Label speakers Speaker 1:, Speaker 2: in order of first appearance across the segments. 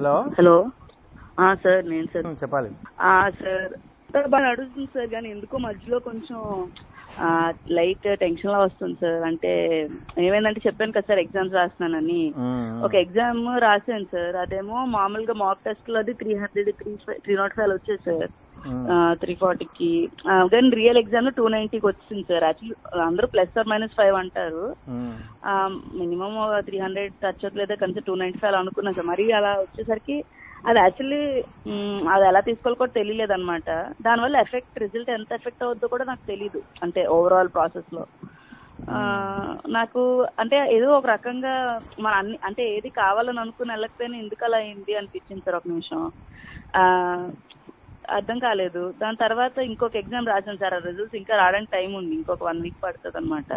Speaker 1: Hello
Speaker 2: hello ఆ sir నేను sir
Speaker 1: ఉమ్, చెప్పాలి
Speaker 2: ఆ సార్ సార్ బాగా నడుస్తుంది సార్ కానీ ఎందుకో మధ్యలో కొంచెం ఆ, లైట్ టెన్షన్ లా వస్తుంది సార్ అంటే ఏమైందంటే చెప్పాను కదా సార్ ఎగ్జామ్స్ రాస్తున్నానని
Speaker 1: ఉమ్,
Speaker 2: ఒక ఎగ్జామ్ రాశాను సార్ అదేమో మామూలుగా మాక్ టెస్ట్ లో అది three hundred three three not five వచ్చేది సార్
Speaker 1: ఉమ్,
Speaker 2: త్రీ ఫార్టీకి కానీ రియల్ ఎగ్జామ్ లో టూ నైన్టీకి వచ్చింది సార్ యాక్చువల్లీ అందరూ ప్లస్ ఆర్ మైనస్ ఫైవ్ అంటారు
Speaker 1: ఉమ్,
Speaker 2: మినిమం త్రీ హండ్రెడ్ టచ్ అవుతలేదా కనీసం టూ నైన్టీ ఫైవ్ అనుకున్నాను సార్ మరి అలా వచ్చేసరికి అది యాక్చువల్లీ అది ఎలా తీసుకోవాలో కూడా తెలియలేదు అనమాట దానివల్ల ఎఫెక్ట్ రిజల్ట్ ఎంత ఎఫెక్ట్ అవుద్దో కూడా నాకు తెలియదు అంటే ఓవరాల్ ప్రాసెస్ లో ఆ, నాకు అంటే ఏదో ఒక రకంగా మన అన్ని అంటే ఏది కావాలని అనుకుని వెళ్ళకపోయినా ఎందుకు అలా అయింది అనిపించింది సార్ ఒక నిమిషం ఆ, అర్థం కాలేదు దాని తర్వాత ఇంకొక ఎగ్జామ్ రాశాను సార్ ఆ రిజల్ట్స్ ఇంకా రావడానికి టైం ఉంది ఇంకొక వన్ వీక్ పడుతుంది అనమాట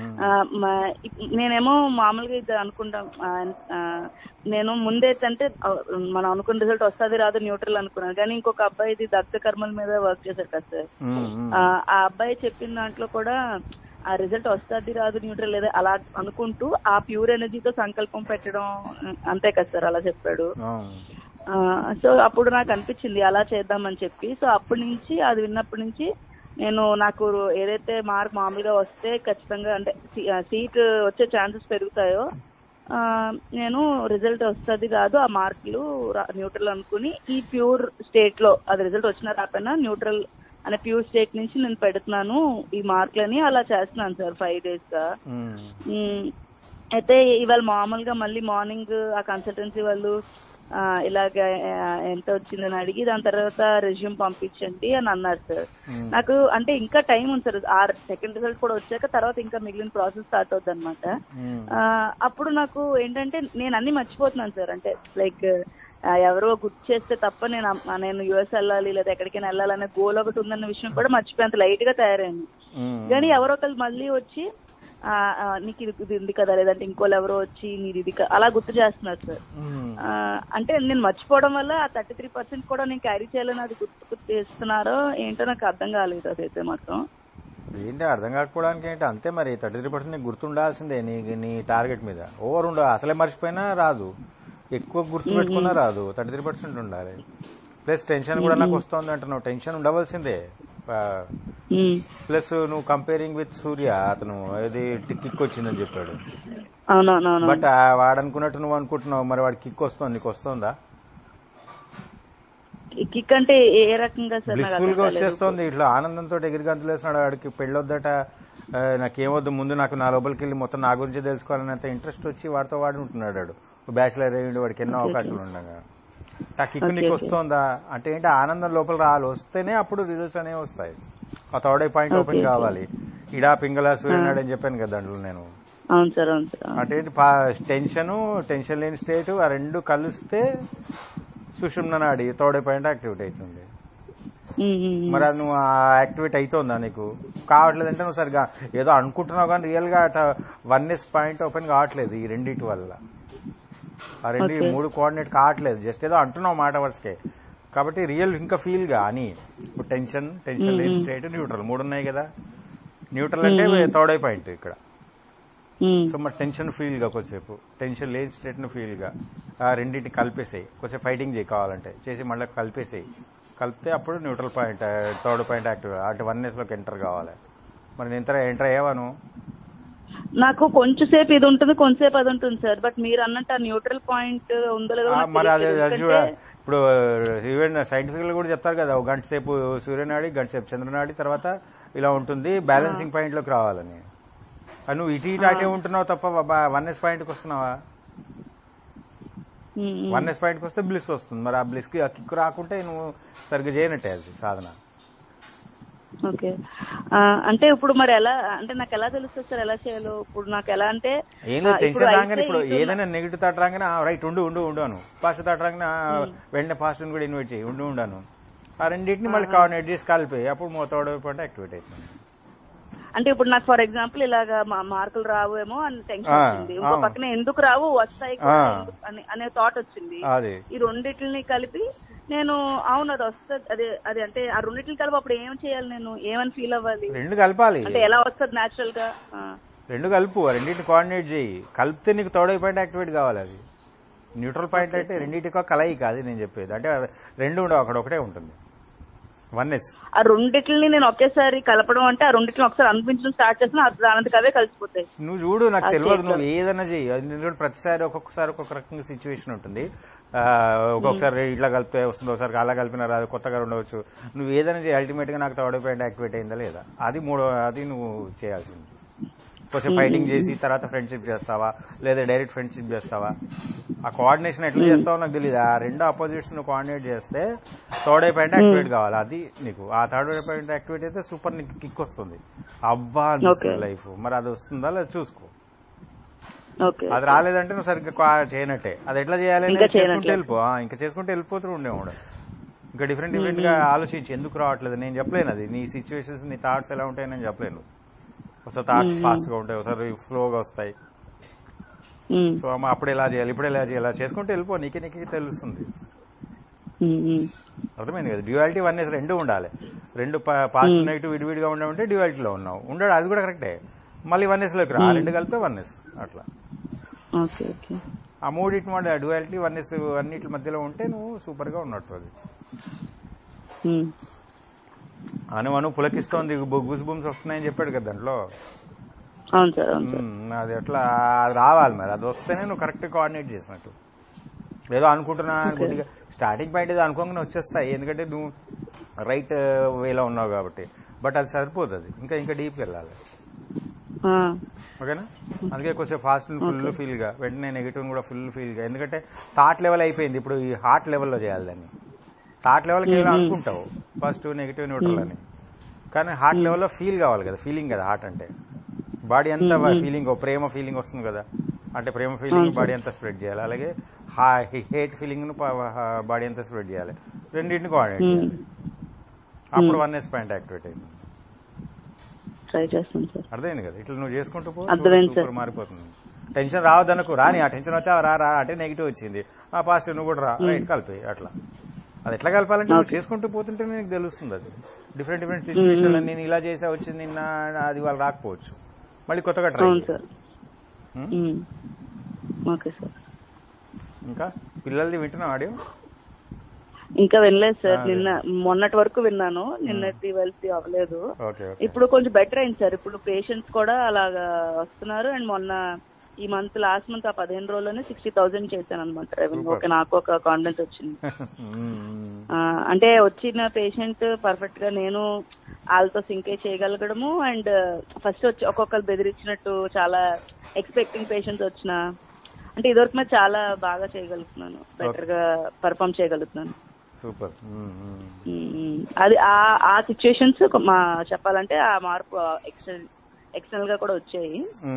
Speaker 2: నేనేమో మామూలుగా ఇది అనుకుంటాం ఆ, ఆ, నేను ముందైతే అంటే ఆ, మనం అనుకున్న రిజల్ట్ వస్తుంది రాదు న్యూట్రల్ అనుకున్నాను కానీ ఇంకొక అబ్బాయి ఇది దగ్ధ కర్మల మీద వర్క్ చేశారు కదా సార్
Speaker 1: ఉమ్, ఉమ్,
Speaker 2: ఆ ఆ అబ్బాయి చెప్పిన దాంట్లో కూడా ఆ రిజల్ట్ వస్తుంది రాదు న్యూట్రల్ లేదా అలా అనుకుంటూ ఆ ప్యూర్ ఎనర్జీతో సంకల్పం పెట్టడం అంతే కదా సార్ అలా చెప్పాడు
Speaker 1: అవును.
Speaker 2: ఆ, సో అప్పుడు నాకు అనిపించింది అలా చేద్దామని చెప్పి సో అప్పటి నుంచి అది విన్నప్పటి నుంచి నేను నాకు ఏదైతే మార్క్ మామూలుగా వస్తే ఖచ్చితంగా అంటే సీట్ వచ్చే ఛాన్సెస్ పెరుగుతాయో ఆ, నేను రిజల్ట్ వస్తుంది కాదు ఆ మార్కులు న్యూట్రల్ అనుకుని ఈ ప్యూర్ స్టేట్ లో అది రిజల్ట్ వచ్చినా రాకపోయినా న్యూట్రల్ అనే ప్యూర్ స్టేట్ నుంచి నేను పెడుతున్నాను ఈ మార్కులని అలా చేస్తున్నాను సార్ ఫైవ్ డేస్ గా
Speaker 1: ఉమ్,
Speaker 2: మ్మ్. అయితే ఇవాళ మామూలుగా మళ్ళీ మార్నింగ్ ఆ కన్సల్టెన్సీ వాళ్ళు ఆ, ఇలాగ ఆ, ఎంత వచ్చిందని అడిగి దాని తర్వాత రెజ్యూమ్ పంపించండి అని అన్నారు సార్
Speaker 1: ఉమ్,
Speaker 2: నాకు అంటే ఇంకా టైం ఉంది సార్ ఆ సెకండ్ రిజల్ట్ కూడా వచ్చాక తర్వాత ఇంకా మిగిలిన ప్రాసెస్ స్టార్ట్ అవుద్ది అనమాట
Speaker 1: ఉమ్,
Speaker 2: అప్పుడు నాకు ఏంటంటే నేను అన్ని మర్చిపోతున్నాను సార్ అంటే లైక్ ఎవరో గుర్తు చేస్తే తప్ప నేను అమ్- నేను యుఎస్ వెళ్ళాలి లేదా ఎక్కడికైనా వెళ్ళాలనే గోల్ ఒకటి ఉందన్న విషయం కూడా మర్చిపోయేంత లైట్ గా తయారైంది
Speaker 1: ఉమ్,
Speaker 2: కానీ ఎవరో ఒకరు మళ్ళీ వచ్చి ఆ, ఆ, నీకు ఇది ఇది ఉంది కదా లేదంటే ఇంకోళ్ళు ఎవరో వచ్చి నీది ఇది క- అలా గుర్తు చేస్తున్నారు సార్
Speaker 1: ఉమ్,
Speaker 2: ఆ, అంటే నేను మర్చిపోవడం వల్ల ఆ థర్టీ త్రీ పర్సెంట్ కూడా నేను క్యారీ చేయాలని అది గుర్తు గుర్తు చేస్తున్నారో ఏంటో నాకు అర్థం కాలేదు అదైతే మాత్రం
Speaker 1: ఏంటి అర్థం కాకపోవడానికి ఏంటి అంతే మరి థర్టీ త్రీ పర్సెంట్ నీకు గుర్తుండాల్సిందే నీ నీ టార్గెట్ మీద ఓవర్ ఉండ అసలే మర్చిపోయినా రాదు ఎక్కువ గుర్తు పెట్టుకున్నా రాదు థర్టీ త్రీ పర్సెంట్ ఉండాలి ప్లస్ టెన్షన్ కూడా నాకు వస్తుంది అంటున్నావు టెన్షన్ ఉండవలసిందే
Speaker 2: ఉమ్.
Speaker 1: ప్లస్ నువ్వు కంపేరింగ్ విత్ సూర్య అతను అది కిక్ వచ్చిందని చెప్పాడు
Speaker 2: అవునవునవును
Speaker 1: బట్ వాడు అనుకున్నట్టు నువ్వు అనుకుంటున్నావు మరి వాడికి కిక్ వస్తుంది నీకు వస్తుందా
Speaker 2: కిక్ అంటే ఏ ఏ రకంగా సార్ నాకు
Speaker 1: బ్లిస్ఫుల్
Speaker 2: అర్థం
Speaker 1: గా
Speaker 2: కాలేదు.
Speaker 1: వచ్చేస్తుంది ఇట్లా ఆనందంతో ఎగిరి గంతులు వేస్తున్నాడు వాడికి పెళ్ళొద్దట ఆ, నాకేమొద్దు ముందు నాకు నా లోపలికి వెళ్ళి మొత్తం నా గురించి తెలుసుకోవాలనేంత ఇంట్రెస్ట్ వచ్చి వాడితో వాడు ఉంటున్నాడు వాడు బ్యాచిలర్ అయ్యిండు వాడికి ఎన్నో అవకాశాలు ఉండగా ఆ కిక్
Speaker 2: Okay,
Speaker 1: నీకు
Speaker 2: okay.
Speaker 1: వస్తుందా అంటే ఏంటి ఆనందం లోపల రావాలి వస్తేనే అప్పుడు రిజల్ట్స్ అనేవి వస్తాయి ఆ third point
Speaker 2: Okay,
Speaker 1: open
Speaker 2: okay.
Speaker 1: కావాలి ఇడా పింగళ సూర్యనాడు అని చెప్పాను కదా దాంట్లో నేను
Speaker 2: అవును సార్ అవును సార్ అవును.
Speaker 1: అంటే ఏంటి టెన్షన్ టెన్షన్ లేని స్టేట్ ఆ రెండు కలిస్తే సుషుమ్న నాడి థర్డ్ పాయింట్ యాక్టివేట్ అవుతుంది
Speaker 2: ఉమ్, ఉమ్, ఉమ్.
Speaker 1: మరి అది నువ్వు యాక్టివేట్ అవుతుందా నీకు కావట్లేదంటే నువ్వు సరిగా ఏదో అనుకుంటున్నావు కానీ రియల్ గా వన్ ఎస్ పాయింట్ ఓపెన్ కావట్లేదు ఈ రెండింటి వల్ల ఆ రెండు
Speaker 2: Okay.
Speaker 1: మూడు కోఆర్డినేట్ కావట్లేదు జస్ట్ ఏదో అంటున్నావు మాట వరుసకే కాబట్టి రియల్ ఇంకా ఫీల్ గా అని ఇప్పుడు టెన్షన్ టెన్షన్ లేని స్టేట్ న్యూట్రల్ మూడు ఉన్నాయి కదా న్యూట్రల్ అంటే థర్డ్ పాయింట్ ఇక్కడ
Speaker 2: ఉమ్.
Speaker 1: సో మరి టెన్షన్ ఫీల్ గా కొద్దిసేపు టెన్షన్ లేని స్టేట్ ను ఫీల్ గా ఆ రెండింటిని కలిపేసేయి కొద్దిసేపు ఫైటింగ్ చేయి కావాలంటే చేసి మళ్ళీ కలిపేసేయి కలిపితే అప్పుడు neutral point third point active అటు వన్ లోకి ఎంటర్ కావాలి మరి నేను ఎంటర్ ఎంటర్ అయ్యావాను
Speaker 2: నాకు కొంచెం సేపు ఇది ఉంటుంది కొంచెంసేపు అది ఉంటుంది సార్ బట్ మీరు అన్నట్టు ఆ న్యూట్రల్ పాయింట్ ఉందో లేదో
Speaker 1: ఆ,
Speaker 2: నాకు
Speaker 1: మరి అదే
Speaker 2: తెలియట్లేదు.
Speaker 1: అది చూడ
Speaker 2: ఎందుకంటే-
Speaker 1: ఇప్పుడు ఈవెన్ సైంటిఫిక్ గా కూడా చెప్తారు కదా ఒక గంట సేపు సూర్యనాడి గంట సేపు చంద్రనాడి తర్వాత ఇలా ఉంటుంది బ్యాలెన్సింగ్ పాయింట్ లోకి రావాలని ఆ, నువ్వు ఇటు ఇటు అటే ఉంటున్నావు తప్ప వన్ ఎస్ పాయింట్కి వస్తున్నావా
Speaker 2: ఉమ్, ఉమ్.
Speaker 1: వన్ ఎస్ పాయింట్కి వస్తే బ్లిస్ వస్తుంది మరి ఆ బ్లిస్ కి ఆ కిక్ రాకుంటే నువ్వు సరిగ్గా చేయనట్టే అది సాధన
Speaker 2: ఓకే ఆ, అంటే ఇప్పుడు మరి ఎలా అంటే నాకు ఎలా తెలుస్తుంది సార్ ఎలా చేయాలో ఇప్పుడు నాకు ఎలా అంటే
Speaker 1: ఏందో
Speaker 2: ఆ,
Speaker 1: టెన్షన్
Speaker 2: అయితే
Speaker 1: రాగానే ఇప్పుడు
Speaker 2: ఇటు-
Speaker 1: ఏదైనా నెగిటివ్ థాట్ రాగానే రైట్ ఉండు ఉండు ఉండాను పాజిటివ్ థాట్ రాగానే ఆ, వెంటనే పాజిటివ్ కూడా ఇన్వైట్ చేయి ఉండు ఉండాను ఆ రెండింటిని మళ్ళీ కోఆర్డినేట్ చేసి కలిపి అప్పుడు మూతోడ పాయింట్ యాక్టివేట్ అవుతుంది
Speaker 2: అంటే ఇప్పుడు నాకు ఫర్ ఎగ్జాంపుల్ ఇలాగా మా- మార్కులు రావు ఏమో అని టెన్షన్
Speaker 1: ఆ,
Speaker 2: వచ్చింది ఇంకో
Speaker 1: అవును.
Speaker 2: పక్కన ఎందుకు రావు వస్తాయి కూడా
Speaker 1: ఆ.
Speaker 2: ఎందుకు అని- అనే థాట్ వచ్చింది
Speaker 1: అది
Speaker 2: ఈ రెండిటిని కలిపి నేను అవును అది వస్తుంది అదే అది అంటే ఆ రెండిటిని కలిపి అప్పుడు ఏం చేయాలి నేను ఏమని ఫీల్ అవ్వాలి
Speaker 1: రెండు కలపాలి
Speaker 2: అంటే ఎలా వస్తుంది నేచురల్ గా ఆ.
Speaker 1: రెండు కలుపు ఆ రెండింటిని కోఆర్డినేట్ చేయి కలిపితే నీకు థర్డ్ పాయింట్ యాక్టివేట్ కావాలి అది న్యూట్రల్ పాయింట్ అంటే రెండింటికో కలయిక అది నేను చెప్పేది అంటే రెండు ఉండవు అక్కడ ఒకటే ఉంటుంది వన్నెస్
Speaker 2: ఆ రెండిట్లని నేను ఒకేసారి కలపడం అంటే ఆ రెండిట్లని ఒకసారి అనిపించడం స్టార్ట్ చేసిన దానంతకు అవే కలిసిపోతాయి
Speaker 1: నువ్వు చూడు నాకు
Speaker 2: అది
Speaker 1: తెలియదు
Speaker 2: చేస్తాను.
Speaker 1: నువ్వు ఏదైనా చెయ్యి ఎందుకంటే ప్రతిసారి ఒక్కొక్కసారి ఒక్కొక్క రకంగా సిచ్యువేషన్ ఉంటుంది ఆ, ఒక్కొక్కసారి ఇట్లా కలిపితే వస్తుంది ఒకసారి అలా కలిపినా రాదు కొత్తగా ఉండవచ్చు నువ్వు ఏదైనా చేయి అల్టిమేట్ గా నాకు థర్డ్ పాయింట్ యాక్టివేట్ అయిందా లేదా అది మూడో అది నువ్వు చేయాల్సింది కొంచెం ఫైటింగ్ చేసి తర్వాత ఫ్రెండ్షిప్ చేస్తావా లేదా డైరెక్ట్ ఫ్రెండ్షిప్ చేస్తావా ఆ కోఆర్డినేషన్ ఎట్లా చేస్తావో నాకు తెలియదు ఆ రెండు ఆపోజిట్స్ నువ్వు కోఆర్డినేట్ చేస్తే థర్డ్ ఐ పాయింట్ యాక్టివేట్ కావాలి అది నీకు ఆ థర్డ్ ఐ పాయింట్ యాక్టివేట్ అయితే సూపర్ నీకు కిక్ వస్తుంది అబ్బా
Speaker 2: Okay.
Speaker 1: లైఫ్ మరి అది వస్తుందా లేదా చూసుకో
Speaker 2: ఓకే
Speaker 1: అది రాలేదంటే నువ్వు సరిగ్గా కా- చేయనట్టే అది ఎట్లా చేయాలి అనేది
Speaker 2: ఇంకా
Speaker 1: చేసుకుంటూ
Speaker 2: చేయనట్లే.
Speaker 1: వెళ్ళిపో ఆ, ఇంకా చేసుకుంటూ వెళ్ళిపోతూ ఉండేవాడు ఇంకా డిఫరెంట్ డిఫరెంట్ గా ఆలోచించి ఎందుకు రావట్లేదు నేను చెప్పలేను అది నీ సిచ్యువేషన్స్ నీ థాట్స్ ఎలా ఉంటాయో నేను చెప్పలేను ఒకసారి థాట్స్ ఫాస్ట్ గా ఉంటాయి ఒకసారి ఫ్లోగా వస్తాయి
Speaker 2: ఉమ్,
Speaker 1: సో అమ్మ అప్పుడు ఎలా చేయాలి ఇప్పుడు ఎలా చేయాలి అలా చేసుకుంటూ వెళ్ళిపో నీకే నీకే తెలుస్తుంది
Speaker 2: ఉమ్, ఉమ్.
Speaker 1: అర్థమైంది కదా డ్యూయాలిటీ వన్ రెండు ఉండాలి రెండు పాజిటివ్ నెగిటివ్ విడివిడిగా ఉండమంటే డ్యూయాలిటీలో ఉన్నావు ఉండడు అది కూడా కరెక్టే మళ్ళీ వన్నెస్ లోకి రా ఆ రెండు కలిపితే వన్నెస్ అట్లా
Speaker 2: ఓకే ఓకే
Speaker 1: ఆ మూడింటి మాట డ్యువాలిటీ వన్నెస్ అన్నిటి మధ్యలో ఉంటే నువ్వు సూపర్ గా ఉన్నట్టు అది
Speaker 2: ఉమ్,
Speaker 1: అను అను పులకిస్తోంది గుస్ బూమ్స్ వస్తున్నాయని చెప్పాడు కదా దాంట్లో
Speaker 2: అవును సార్ అవును సార్
Speaker 1: ఉమ్, అది ఎట్లా అది రావాలి మరి అది వస్తేనే నువ్వు కరెక్ట్ కోఆర్డినేట్ చేసినట్టు ఏదో అనుకుంటున్నా కొద్దిగా స్టార్టింగ్ పాయింట్ ఏదో అనుకోగానే వచ్చేస్తాయి ఎందుకంటే నువ్వు రైట్ వేలో ఉన్నావు కాబట్టి బట్ అది సరిపోదు అది ఇంకా ఇంకా డీప్ వెళ్ళాలి
Speaker 2: ఆ,
Speaker 1: ఓకేనా అందుకే కొంచెం ఫాస్ట్ ఫుల్ ఫీల్ గా వెంటనే నెగిటివ్ కూడా ఫుల్ ఫీల్ గా ఎందుకంటే థాట్ లెవెల్ అయిపోయింది ఇప్పుడు ఈ హార్ట్ లెవెల్లో చేయాలి దాన్ని థాట్ లెవెల్ కి అనుకుంటావు పాజిటివ్ నెగిటివ్ న్యూట్రల్ అని కానీ హార్ట్ లెవెల్లో ఫీల్ కావాలి కదా ఫీలింగ్ కదా హార్ట్ అంటే బాడీ అంతా ఫీలింగ్ ప్రేమ ఫీలింగ్ వస్తుంది కదా అంటే ప్రేమ ఫీలింగ్ బాడీ అంతా స్ప్రెడ్ చేయాలి అలాగే హేట్ ఫీలింగ్ ను బాడీ అంతా స్ప్రెడ్ చేయాలి రెండింటిని కోఆర్డినేట్ చేయాలి అప్పుడు వన్ ఎస్ పాయింట్ యాక్టివేట్ అయింది
Speaker 2: ట్రై చేస్తాను సార్
Speaker 1: అర్థమైంది కదా ఇట్లా నువ్వు చేసుకుంటూ పో
Speaker 2: అర్థమైంది
Speaker 1: సూపర్ మారిపోతుంది టెన్షన్ రావద్దనుకో రాని ఆ టెన్షన్ వచ్చావా రా రా అంటే నెగిటివ్ వచ్చింది ఆ పాజిటివ్ నువ్వు కూడా రా రైట్ కలిపి అట్లా అది ఎట్లా కలపాలంటే నువ్వు చేసుకుంటూ పోతుంటే నీకు తెలుస్తుంది అది డిఫరెంట్ డిఫరెంట్ సిచ్యువేషన్ నేను ఇలా చేసా వచ్చింది నిన్న అది వాళ్ళు రాకపోవచ్చు మళ్ళీ కొత్తగా ట్రై
Speaker 2: అవును సార్ ఉమ్, ఓకే సార్
Speaker 1: ఇంకా పిల్లలది వింటున్నావు ఆడియో
Speaker 2: ఇంకా వినలేదు సార్ నిన్న మొన్నటి వరకు విన్నాను నిన్నటి వెళ్తే అవ్వలేదు
Speaker 1: ఓకే ఓకే
Speaker 2: ఇప్పుడు కొంచెం బెటర్ అయింది సార్ ఇప్పుడు పేషెంట్స్ కూడా అలాగా వస్తున్నారు అండ్ మొన్న ఈ మంత్ లాస్ట్ మంత్ ఆ పదిహేను రోజుల్లోనే సిక్స్టీ థౌసండ్ చేశాను అనమాట రెవెన్యూ ఓకే నాకు ఒక కాన్ఫిడెన్స్ వచ్చింది ఆ, అంటే వచ్చిన పేషెంట్ పర్ఫెక్ట్ గా నేను వాళ్ళతో సింకే చేయగలగడము అండ్ ఫస్ట్ వచ్చి ఒక్కొక్కరు బెదిరించినట్టు చాలా ఎక్స్పెక్టింగ్ పేషెంట్స్ వచ్చిన అంటే ఇదివరకు మీద చాలా బాగా చేయగలుగుతున్నాను బెటర్ గా పర్ఫామ్ చేయగలుగుతున్నాను
Speaker 1: సూపర్
Speaker 2: మ్మ్. అది ఆ ఆ సిచ్యుయేషన్స్ మా చెప్పాలంటే ఆ మార్పు ఎక్స్టర్నల్ ఎక్స్టర్నల్ గా కూడా వచ్చాయి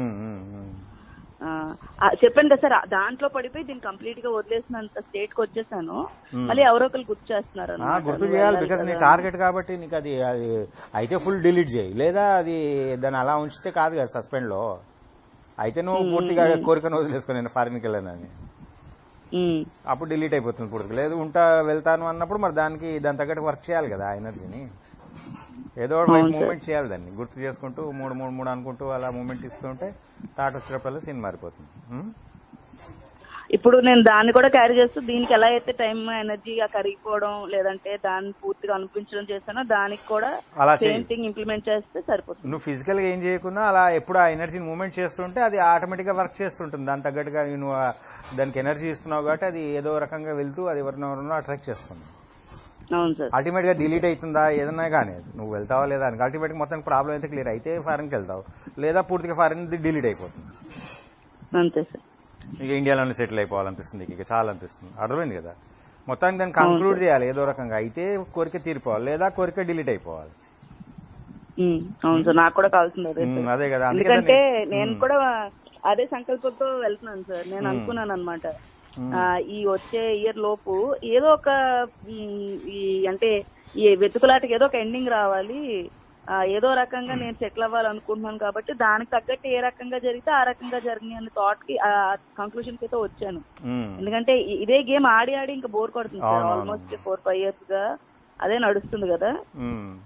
Speaker 2: ఆ, ఆ, చెప్పాను కదా సార్ ఆ దాంట్లో పడిపోయి దీన్ని కంప్లీట్ గా వదిలేసినంత స్టేట్ కి వచ్చేసాను మళ్ళీ ఎవరో ఒకరు గుర్తు చేస్తున్నారు
Speaker 1: ఆ,
Speaker 2: అన్నమాట.
Speaker 1: గుర్తు
Speaker 2: నువ్వు
Speaker 1: చేయాలి
Speaker 2: వెళ్ళాలి
Speaker 1: బికాస్ నీ
Speaker 2: కదా.
Speaker 1: టార్గెట్ కాబట్టి నీకు అది అది అయితే ఫుల్ డిలీట్ చేయి లేదా అది దాన్ని అలా ఉంచితే కాదు కదా సస్పెండ్ లో అయితే నువ్వు పూర్తిగా కోరికను వదిలేసుకో నేను ఫారిన్కి వెళ్ళానని
Speaker 2: మ్మ్.
Speaker 1: అప్పుడు డిలీట్ అయిపోతుంది పూర్తిగా లేదు ఉంటా వెళ్తాను అన్నప్పుడు మరి దానికి దాని తగ్గట్టు వర్క్ చేయాలి కదా ఆ ఎనర్జీని ఏదో ఒక వైపు మూమెంట్ చేయాలి దాన్ని గుర్తు చేసుకుంటూ మూడు మూడు మూడు అనుకుంటూ అలా మూమెంట్ ఇస్తుంటే థాట్ వచ్చినప్పుడల్లా సీన్ మారిపోతుంది ఉం?
Speaker 2: ఇప్పుడు నేను దాన్ని కూడా క్యారీ చేస్తూ దీనికి ఎలా అయితే టైం ఎనర్జీ కరిగిపోవడం లేదంటే దాన్ని పూర్తిగా అనిపించడం చేస్తానో దానికి కూడా
Speaker 1: అలా చెయ్యి.
Speaker 2: సేమ్ థింగ్ ఇంప్లిమెంట్ చేస్తే సరిపోతుంది
Speaker 1: నువ్వు ఫిజికల్ గా ఏం చేయకున్నా అలా ఎప్పుడు ఆ ఎనర్జీని మూమెంట్ చేస్తుంటే అది ఆటోమేటిక్ గా వర్క్ చేస్తుంటుంది దాని తగ్గట్టుగా నువ్వు ఆ- దానికి ఎనర్జీ ఇస్తున్నావు కాబట్టి అది ఏదో రకంగా వెళ్తూ అది ఎవరినెవరినో అట్రాక్ట్ చేస్తుంది
Speaker 2: అవును సార్
Speaker 1: అల్టిమేట్ గా డిలీట్ అవుతుందా ఏదన్నా కానీ అది నువ్వు వెళ్తావా లేదా అని అల్టిమేట్ గా మొత్తం ప్రాబ్లం అయితే క్లియర్ అయితే ఫారెన్ కి వెళ్తావు లేదా పూర్తిగా ఫారెన్ డిలీట్ అయిపోతుంది
Speaker 2: అంతే సార్
Speaker 1: ఇక ఇండియాలోనే సెటిల్ అయిపోవాలనిపిస్తుంది నీకు ఇక చాలా అనిపిస్తుంది అర్థమైంది కదా మొత్తానికి దాన్ని కంక్లూడ్ చేయాలి ఏదో రకంగా అయితే కోరిక తీరిపోవాలి లేదా కోరిక డిలీట్ అయిపోవాలి
Speaker 2: మ్మ్. అవును సార్ నాకు కూడా కావాల్సింది అదే
Speaker 1: ఉమ్,
Speaker 2: సార్.
Speaker 1: అదే కదా అందుకే
Speaker 2: ఎందుకంటే
Speaker 1: దాన్ని-
Speaker 2: నేను కూడా అదే సంకల్పంతో వెళ్తున్నాను సార్ నేను అనుకున్నాను అనమాట ఈ వచ్చే ఇయర్ లోపు ఏదో ఒక మ్, ఈ అంటే ఈ వెతుకులాటకి ఏదో ఒక ఎండింగ్ రావాలి ఆ, ఏదో రకంగా నేను సెటిల్ అవ్వాలనుకుంటున్నాను కాబట్టి దానికి తగ్గట్టు ఏ రకంగా జరిగితే ఆ రకంగా జరిగింది అనే థాట్ కి ఆ కంక్లూషన్ కి అయితే వచ్చాను
Speaker 1: ఉమ్,
Speaker 2: ఎందుకంటే ఇ- ఇదే గేమ్ ఆడి ఆడి ఇంకా బోర్ కొడుతుంది సార్
Speaker 1: అవునవును.
Speaker 2: ఆల్మోస్ట్ ఫోర్ ఫైవ్ ఇయర్స్ గా అదే నడుస్తుంది కదా
Speaker 1: ఉమ్.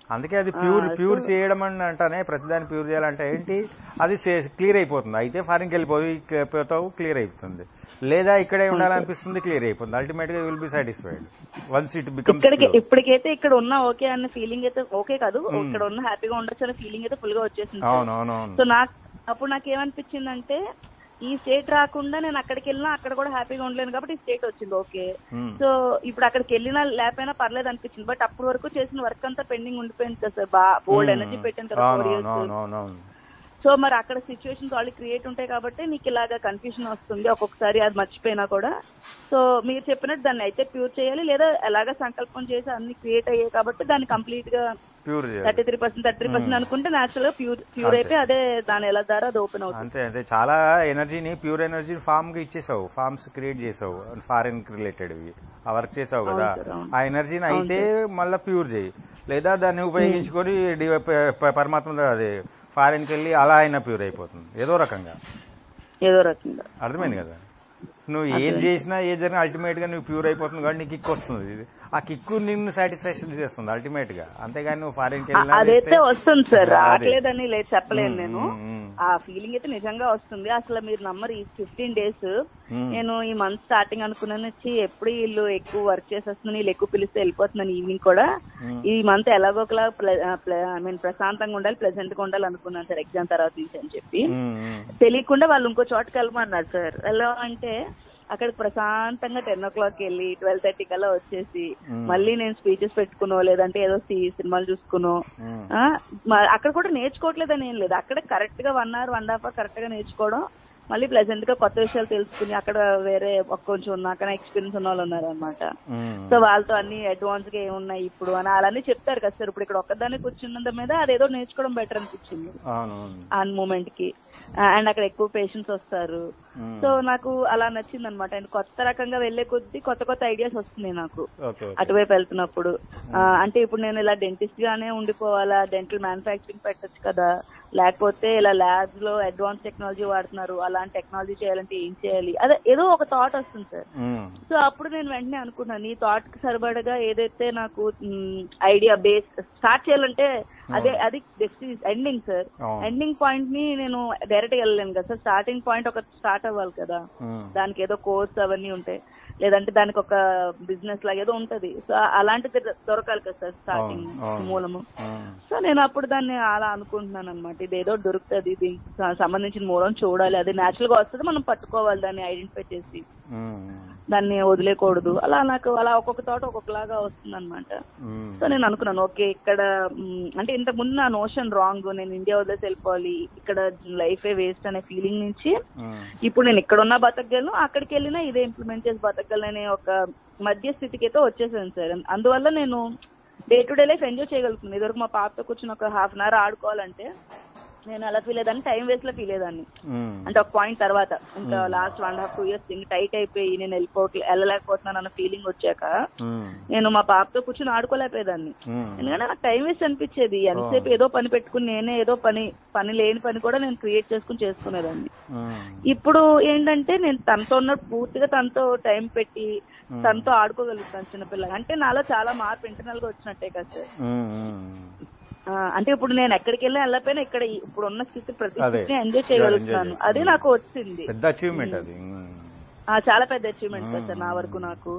Speaker 1: అందుకే అది ప్యూర్ ప్యూర్ చేయడం అని అంటానే ప్రతిదాన్ని ప్యూర్ చేయాలంటే ఏంటి అది క్లియర్ అయిపోతుంది అయితే ఫారిన్కి వెళ్ళిపోయి పోతావు క్లియర్ అయిపోతుంది లేదా ఇక్కడే ఉండాలనిపిస్తుంది క్లియర్ అయిపోతుంది అల్టిమేట్ గా will be satisfied once it becomes
Speaker 2: ఇక్కడికి ఇప్పటికైతే ఇక్కడ ఉన్న ఓకే అన్న ఫీలింగ్ అయితే ఓకే కాదు ఇక్కడ ఉన్న హ్యాపీగా ఉండొచ్చు అనే ఫీలింగ్ అయితే ఫుల్ గా వచ్చేసింది సార్.
Speaker 1: అవును అవును అవును
Speaker 2: సో నాకు అప్పుడు నాకు ఏమనిపించిందంటే ఈ స్టేట్ రాకుండా నేను అక్కడికి వెళ్ళినా అక్కడ కూడా హ్యాపీగా ఉండలేను కాబట్టి ఈ స్టేట్ వచ్చింది ఓకే
Speaker 1: Hmm.
Speaker 2: సో ఇప్పుడు అక్కడికి వెళ్ళినా లేకపోయినా పర్లేదు అనిపించింది బట్ అప్పటి వరకు చేసిన వర్క్ అంతా పెండింగ్ ఉండిపోయింది కదా సార్ బా బోల్డ్ ఎనర్జీ పెట్టాను కదా
Speaker 1: అవును
Speaker 2: ఫోర్
Speaker 1: అవును అవును
Speaker 2: ఇయర్స్
Speaker 1: అవును అవును
Speaker 2: సో మరి అక్కడ సిచ్యువేషన్స్ వాళ్ళు క్రియేట్ ఉంటాయి కాబట్టి నీకు ఇలాగా కన్ఫ్యూజన్ వస్తుంది ఒక్కొక్కసారి అది మర్చిపోయినా కూడా సో మీరు చెప్పినట్టు దాన్ని అయితే ప్యూర్ చేయాలి లేదా ఎలాగ సంకల్పం చేసి అన్ని క్రియేట్ అయ్యాయి కాబట్టి దాన్ని కంప్లీట్ గా
Speaker 1: ప్యూర్ చేయాలి
Speaker 2: thirty three percent thirty three percent అనుకుంటే నేచురల్ గా ప్యూర్ ప్యూర్ అయిపోయి అదే దాని ఎలా ద్వారా అది ఓపెన్ అవుతుంది
Speaker 1: అంతే అంతే చాలా ఎనర్జీని ప్యూర్ ఎనర్జీ ఫామ్ కి ఇచ్చేసావు ఫార్మ్స్ క్రియేట్ చేసావు ఫారిన్ రిలేటెడ్ ఆ వర్క్ చేసావు కదా
Speaker 2: అవును సార్, అవును.
Speaker 1: ఆ ఎనర్జీని అయితే మళ్ళీ ప్యూర్ చేయి లేదా దాన్ని ఉపయోగించుకొని డి- ప- ప- పరమాత్మ అదే ఫారిన్ కి వెళ్ళి అలా అయినా ప్యూర్ అయిపోతుంది ఏదో రకంగా
Speaker 2: ఏదో రకంగా
Speaker 1: అర్థమైంది కదా నువ్వు ఏది చేసినా ఏ జరిగినా అల్టిమేట్ గా నువ్వు ప్యూర్ అయిపోతుంది కాబట్టి నీకు కిక్ వస్తుంది ఇది. ఆ కిక్ నిన్ను సాటిస్ఫాక్షన్ చేస్తుంది అల్టిమేట్ గా అంతేగాని నువ్వు ఫారిన్ కి
Speaker 2: ఆ-
Speaker 1: వెళ్ళినా
Speaker 2: అదైతే
Speaker 1: చేస్తే-
Speaker 2: వస్తుంది సార్
Speaker 1: అదే.
Speaker 2: రావట్లేదని లేదు చెప్పలేను నేను
Speaker 1: ఉమ్, ఉమ్.
Speaker 2: ఆ ఫీలింగ్ అయితే నిజంగా వస్తుంది అసలు మీరు నమ్మరు ఈ ఫిఫ్టీన్ డేస్
Speaker 1: ఉమ్.
Speaker 2: నేను ఈ మంత్ స్టార్టింగ్ అనుకున్నాను వచ్చి ఎప్పుడు వీళ్ళు ఎక్కువ వర్క్ చేసేస్తున్నాను వీళ్ళు ఎక్కువ పిలిస్తే వెళ్ళిపోతున్నాను ఈవినింగ్ కూడా ఈ మంత్ ఎలాగో ఒకలా ఐ మీన్ ప్రశాంతంగా ఉండాలి ప్లెజెంట్ గా ఉండాలి అనుకున్నాను సార్ ఎగ్జామ్ తర్వాత నుంచి అని చెప్పి
Speaker 1: ఉమ్, ఉమ్.
Speaker 2: తెలియకుండా వాళ్ళు ఇంకో చోటకి వెళ్ళమన్నారు సార్ ఎలా అంటే అక్కడికి ప్రశాంతంగా టెన్ ఓ క్లాక్ వెళ్ళి ట్వెల్వ్ థర్టీ కల్లా వచ్చేసి మళ్ళీ నేను స్పీచెస్ పెట్టుకునో లేదంటే ఏదో సి- సినిమాలు చూసుకునో
Speaker 1: ఉమ్.
Speaker 2: ఆ, మ- అక్కడ కూడా నేర్చుకోవట్లేదని ఏం లేదు అక్కడ కరెక్ట్ గా one hour one half hour correct గా నేర్చుకోవడం మళ్ళీ ప్లెజెంట్ గా కొత్త విషయాలు తెలుసుకుని అక్కడ వేరే ఒక కొంచెం నాకన్నా ఎక్స్పీరియన్స్ ఉన్న వాళ్ళు ఉన్నారు అనమాట
Speaker 1: ఉమ్.
Speaker 2: సో వాళ్ళతో అన్ని అడ్వాన్స్ గా ఏమున్నాయి ఇప్పుడు అని అలానే చెప్తారు కదా సార్ ఇప్పుడు ఇక్కడ ఒక్కదాన్ని కూర్చున్నంత మీద అదేదో నేర్చుకోవడం బెటర్ అనిపించింది
Speaker 1: అవును అవును
Speaker 2: ఆ మూమెంట్ కి అండ్ అక్కడ ఎక్కువ పేషెంట్స్ వస్తారు
Speaker 1: Hmm.
Speaker 2: సో నాకు అలా నచ్చింది అనమాట అండ్ కొత్త రకంగా వెళ్లే కొద్దీ కొత్త కొత్త ఐడియాస్ వస్తున్నాయి నాకు
Speaker 1: ఓకే ఓకే
Speaker 2: అటువైపు వెళ్తున్నప్పుడు ఆ, అంటే ఇప్పుడు నేను ఇలా డెంటిస్ట్ గానే ఉండిపోవాలా డెంటల్ మ్యానుఫాక్చరింగ్ పెట్టొచ్చు కదా లేకపోతే ఇలా ల్యాబ్స్ లో అడ్వాన్స్ టెక్నాలజీ వాడుతున్నారు అలాంటి టెక్నాలజీ చేయాలంటే ఏం చేయాలి అదే ఏదో ఒక థాట్ వస్తుంది సార్
Speaker 1: ఉమ్.
Speaker 2: సో అప్పుడు నేను వెంటనే అనుకున్నాను ఈ థాట్ కి సరిపడగా ఏదైతే నాకు ఐడియా బేస్ స్టార్ట్ చేయాలంటే అదే అది ఎండింగ్ సార్
Speaker 1: అవును.
Speaker 2: ఎండింగ్ పాయింట్ ని నేను డైరెక్ట్ గా వెళ్ళలేను కదా సార్ స్టార్టింగ్ పాయింట్ ఒక స్టార్ట్ అవ్వాలి కదా
Speaker 1: ఉమ్.
Speaker 2: దానికి ఏదో కోర్స్ అవన్నీ ఉంటాయి లేదంటే దానికి ఒక బిజినెస్ లాగా ఏదో ఉంటది సో అలాంటిది దొరకాలి కదా సార్ స్టార్టింగ్
Speaker 1: అవును, అవును.
Speaker 2: మూలము
Speaker 1: ఉమ్.
Speaker 2: సో నేను అప్పుడు దాన్ని అలా అనుకుంటున్నాను అనమాట ఇది ఏదో దొరుకుతుంది దీనికి స- సంబంధించిన మూలం చూడాలి అది నేచురల్ గా వస్తుంది మనం పట్టుకోవాలి దాన్ని ఐడెంటిఫై చేసి
Speaker 1: ఉమ్.
Speaker 2: దాన్ని వదిలేకూడదు అలా నాకు అలా ఒక్కొక్క తోట ఒక్కొక్కలాగా వస్తుంది అనమాట
Speaker 1: ఉమ్.
Speaker 2: సో నేను అనుకున్నాను ఓకే ఇక్కడ మ్, అంటే ఇంతకు ముందు నా నోషన్ రాంగ్ నేను ఇండియా వదిలేసి వెళ్ళిపోవాలి ఇక్కడ లైఫే వేస్ట్ అనే ఫీలింగ్ నుంచి
Speaker 1: ఉమ్.
Speaker 2: ఇప్పుడు నేను ఇక్కడ ఉన్న బతకగలను అక్కడికి వెళ్ళినా ఇదే ఇంప్లిమెంట్ చేసి బతకగలను అనే ఒక మధ్య స్థితికి అయితే వచ్చేసాను సార్ అందువల్ల నేను day to day life enjoy చేయగలుగుతున్నాను ఇదివరకు మా పాపతో కూర్చొని ఒక హాఫ్ అన్ అవర్ ఆడుకోవాలంటే నేను అలా ఫీల్ అయ్యేదాన్ని టైం వేస్ట్ లో ఫీల్ అయ్యేదాన్ని
Speaker 1: ఉమ్.
Speaker 2: అంటే ఒక పాయింట్ తర్వాత ఇంకా last one half two years ఇంకా టైట్ అయిపోయి నేను వెళ్ళిపోవట్లే వెళ్ళలేకపోతున్నాను అన్న ఫీలింగ్ వచ్చాక
Speaker 1: ఉమ్.
Speaker 2: నేను మా పాపతో కూర్చొని ఆడుకోలేకపోయేదాన్ని
Speaker 1: ఉమ్.
Speaker 2: ఎందుకంటే నాకు టైం వేస్ట్ అనిపించేది ఎంతసేపు ఏదో పని పెట్టుకుని నేనే ఏదో పని పని లేని పని కూడా నేను క్రియేట్ చేసుకుని చేసుకునేదాన్ని
Speaker 1: ఉమ్.
Speaker 2: ఇప్పుడు ఏంటంటే నేను తనతో ఉన్న పూర్తిగా తనతో టైం పెట్టి తనతో ఆడుకోగలుగుతాను చిన్నపిల్లగా అంటే నాలో చాలా మార్పు ఇంటర్నల్ గా వచ్చినట్టే కదా సార్
Speaker 1: ఉమ్. ఉమ్.
Speaker 2: ఆ, అంటే ఇప్పుడు నేను ఎక్కడికి వెళ్ళినా వెళ్ళకపోయినా ఇక్కడ ఈ- ఇప్పుడు ఉన్న స్థితి ప్రతి
Speaker 1: అదే.
Speaker 2: స్థితిని ఎంజాయ్
Speaker 1: enjoy
Speaker 2: చేయగలుగుతాను
Speaker 1: చేస్తున్నాను.
Speaker 2: అది నాకు వచ్చింది
Speaker 1: పెద్ద అచీవ్మెంట్ అది ఉమ్.
Speaker 2: ఆ, చాలా పెద్ద అచీవ్మెంట్ కదా సార్ నా వరకు నాకు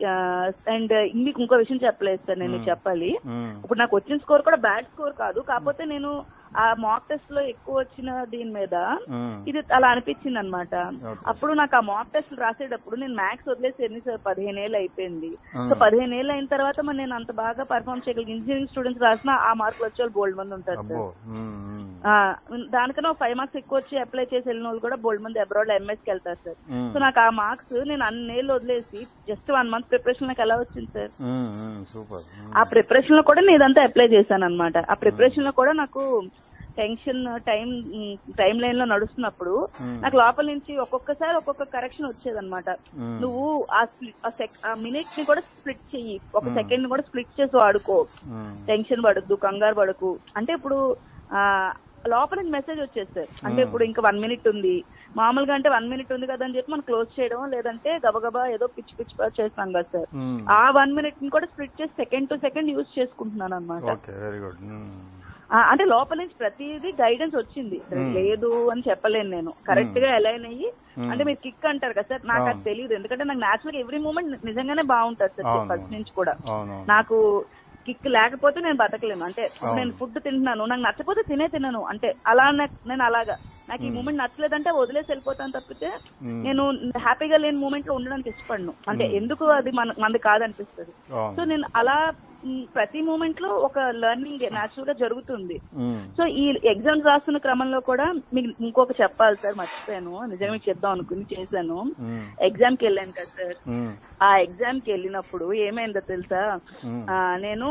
Speaker 2: అండ్ మీకు ఇంకో విషయం చెప్పలేదు సార్ నేను మీకు చెప్పాలి
Speaker 1: ఉమ్.
Speaker 2: ఇప్పుడు నాకు వచ్చిన స్కోర్ కూడా బ్యాడ్ స్కోర్ కాదు కాకపోతే నేను ఆ మాక్ టెస్ట్ లో ఎక్కువ వచ్చిన దీని మీద
Speaker 1: ఉమ్.
Speaker 2: ఇది అలా అనిపించింది అనమాట
Speaker 1: Okay.
Speaker 2: అప్పుడు నాకు ఆ మాక్ టెస్ట్ రాసేటప్పుడు నేను మ్యాథ్స్ వదిలేసి ఎన్ని సార్ పదిహేను ఏళ్ళు అయిపోయింది
Speaker 1: Ah.
Speaker 2: సో పదిహేను ఏళ్ళు అయిన తర్వాత మరి నేను అంత బాగా పర్ఫామ్ చేయగలిగి ఇంజనీరింగ్ స్టూడెంట్స్ రాసిన ఆ మార్కులు వచ్చే వాళ్ళు బోల్డ్ మంది ఉంటారు
Speaker 1: అబ్బో
Speaker 2: సార్
Speaker 1: ఉమ్. ఉమ్.
Speaker 2: ఆ, దానికన్నా ఫైవ్ మార్క్స్ ఎక్కువ వచ్చి అప్లై చేసి వెళ్ళిన వాళ్ళు కూడా బోల్డ్ మంది అబ్రాడ్ ఎంఎస్ కి వెళ్తారు సార్
Speaker 1: ఉమ్.
Speaker 2: సో నాకు ఆ మార్క్స్ నేను అన్నేళ్ళు వదిలేసి జస్ట్ వన్ మంత్ ప్రిపరేషన్ నాకు ఎలా వచ్చింది సార్
Speaker 1: ఉమ్. ఉమ్. సూపర్ ఉమ్.
Speaker 2: ఆ ప్రిపరేషన్ లో కూడా నేను ఇదంతా అప్లై చేశాను అనమాట ఆ ప్రిపరేషన్ లో కూడా నాకు టెన్షన్ టైం టైం లైన్ లో నడుస్తున్నప్పుడు నాకు లోపల నుంచి ఒక్కొక్కసారి ఒక్కొక్క కరెక్షన్ వచ్చేదన్నమాట నువ్వు ఆ స్ప్లిట్ ఆ సెక్ ఆ మినిట్ ని కూడా స్ప్లిట్ చెయ్యి ఒక సెకండ్ ని కూడా స్ప్లిట్ చేసి వాడుకో
Speaker 1: ఉమ్.
Speaker 2: టెన్షన్ పడద్దు కంగారు పడకు అంటే ఇప్పుడు ఆ లోపల నుంచి మెసేజ్ వచ్చేది సార్ అంటే ఇప్పుడు ఇంకా వన్ మినిట్ ఉంది మామూలుగా అంటే వన్ మినిట్ ఉంది కదా అని చెప్పి మనం క్లోజ్ చేయడం లేదంటే గబగబా ఏదో పిచ్చి పిచ్చి చేస్తాం కదా సార్
Speaker 1: మ్మ్.
Speaker 2: ఆ వన్ మినిట్ ని కూడా స్ప్లిట్ చేసి సెకండ్ టు సెకండ్ యూజ్ చేసుకుంటున్నాను అనమాట
Speaker 1: ఓకే వెరీ గుడ్
Speaker 2: అంటే లోపల నుంచి ప్రతిదీ గైడెన్స్ వచ్చింది లేదు అని చెప్పలేను నేను కరెక్ట్ గా అలైన్ అయ్యి అంటే మీరు కిక్ అంటారు కదా సార్ నాకు అది తెలియదు ఎందుకంటే నాకు నేచురల్ గా ఎవ్రీ మూమెంట్ నిజంగానే బాగుంటది సార్
Speaker 1: అవును.
Speaker 2: ఫస్ట్ నుంచి కూడా
Speaker 1: అవును
Speaker 2: నాకు కిక్ లేకపోతే నేను బతకలేను అంటే ఇప్పుడు నేను ఫుడ్ తింటున్నాను నాకు నచ్చకపోతే తినే తినను అంటే అలా నాకు- నేను అలాగా నాకు ఈ మూమెంట్ నచ్చలేదంటే వదిలేసి వెళ్ళిపోతాను తప్పితే నేను హ్యాపీగా లేని మూమెంట్ లో ఉండడానికి ఇష్టపడను అంటే ఎందుకు అది మన మనది కాదనిపిస్తుంది సో
Speaker 1: అవును
Speaker 2: నేను అలా మ్, ప్రతి మూమెంట్ లో ఒక లెర్నింగ్ నేచురల్ గా జరుగుతుంది
Speaker 1: మ్మ్.
Speaker 2: సో ఈ ఎగ్జామ్స్ రాస్తున్న క్రమంలో కూడా మీకు ఇంకొక చెప్పాలి సార్ మర్చిపోయాను నిజంగా మీకు చెప్దాం అనుకుని చేశాను
Speaker 1: మ్మ్.
Speaker 2: ఎగ్జామ్ కి వెళ్ళాను కదా సార్
Speaker 1: మ్మ్.
Speaker 2: ఆ ఎగ్జామ్ కి వెళ్ళినప్పుడు ఏమైందో తెలుసా
Speaker 1: మ్మ్.
Speaker 2: ఆ, నేను